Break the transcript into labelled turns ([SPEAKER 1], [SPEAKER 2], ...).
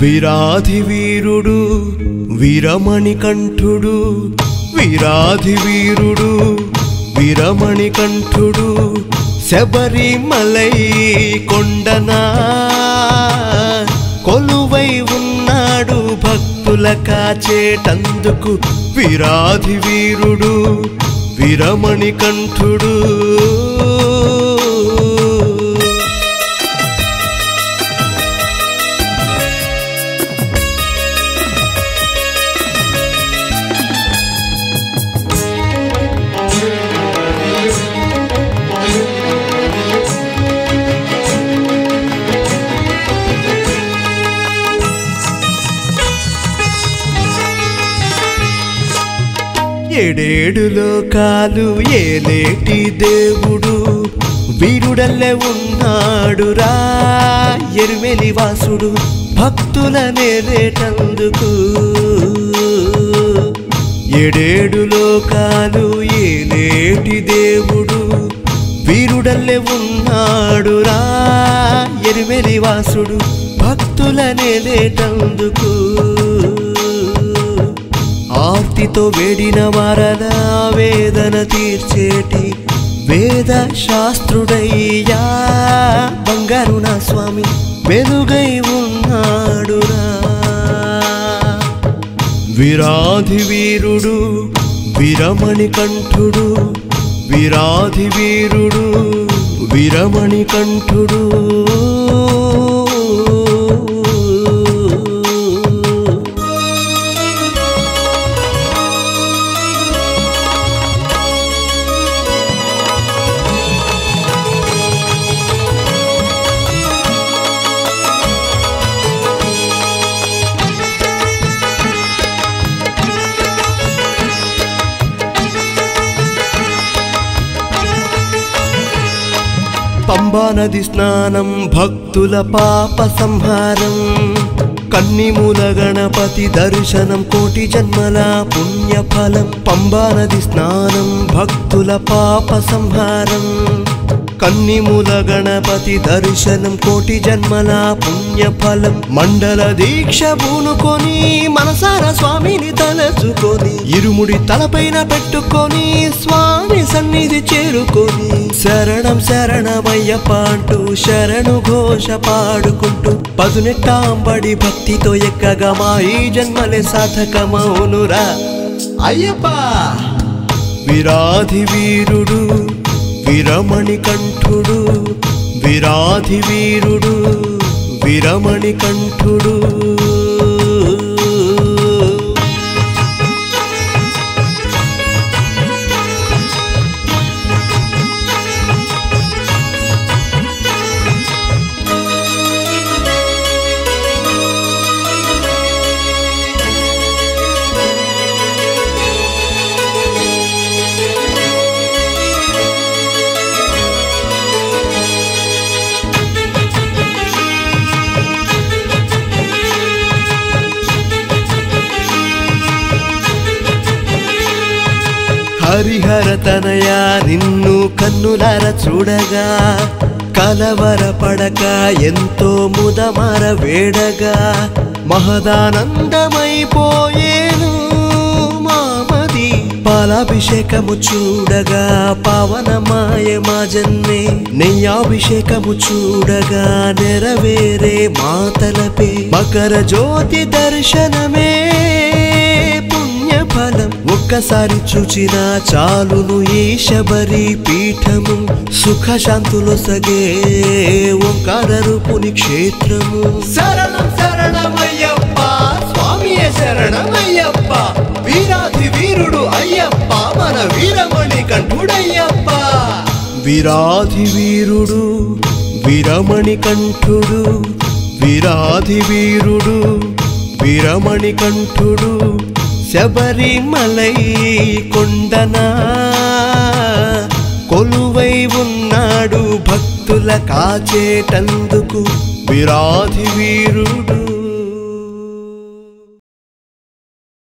[SPEAKER 1] వీరాధి వీరుడు వీరమణి కంఠుడు వీరాధి వీరుడు వీరమణి కంఠుడు శబరిమలై కొండనా కొలువై ఉన్నాడు భక్తుల కాచేటందుకు వీరాధి వీరుడు వీరమణి కంఠుడు ఏడేడు లోకాలు ఏలేటి దేవుడు వీరుడల్లే ఉన్నాడు రా ఎరుమెలి వాసుడు భక్తుల నేలేటందుకు ఏడేడు లోకాలు ఏలేటి దేవుడు వీరుడల్లే ఉన్నాడు రా ఎరుమెలి వాసుడు భక్తుల నేలేటందుకు ఆర్తితో వేడిన వారల వేదన తీర్చేటి వేద శాస్త్రుడయ్యా బంగారు నా స్వామి వెలుగై ఉన్నాడురా విరాధి వీరుడు వీరమణి కంఠుడు విరాధి వీరుడు వీరమణి కంఠుడు పంబా నది స్నానం భక్తుల పాప సంహారం కన్నిమూల గణపతి దర్శనం కోటి జన్మల పుణ్యఫలం పంబా నది స్నానం భక్తుల పాప సంహారం కన్నిమూల గణపతి దర్శనం కోటి జన్మల పుణ్యఫలం మండల దీక్ష పూనుకొని మనసార స్వామిని తలచుకొని ఇరుముడి తలపైన పెట్టుకొని స్వామి సన్నిధి చేరుకొని శరణం శరణమయ్యప్ప అంటూ శరణు ఘోష పాడుకుంటూ పదునెట్టాంబడి భక్తితో ఎక్కగా మా ఈ జన్మలే సాధకమౌనురా అయ్యప్ప విరాధి వీరుడు విరమణి కంఠుడు విరాధి వీరుడు విరమణి కంఠుడు హరిహర తనయ నిన్ను కన్నులార చూడగా కలవర పడక ఎంతో ముదమర వేడగా మహదానందమైపోయేను మామది పాలాభిషేకము చూడగా పవనమాయ మా జన్మే నెయ్యాభిషేకము చూడగా నెరవేరే మాతలపే మకర జ్యోతి దర్శనమే పుణ్యఫలం ఒక్కసారి చూచిన చాలును ఈ శబరి పీఠము సుఖ శాంతులు సగే ఓంకార రూపుని క్షేత్రము శరణం శరణమయ్యప్ప స్వామియే శరణమయ్యప్ప వీరాధి వీరుడు అయ్యప్ప మన వీరమణి కంఠుడయ్యప్ప వీరాధి వీరుడు వీరమణి కంఠుడు వీరాధి వీరుడు వీరమణి కంఠుడు శబరిమలై కొండనా కొలువై ఉన్నాడు భక్తుల కాచేటందుకు విరాధి వీరుడు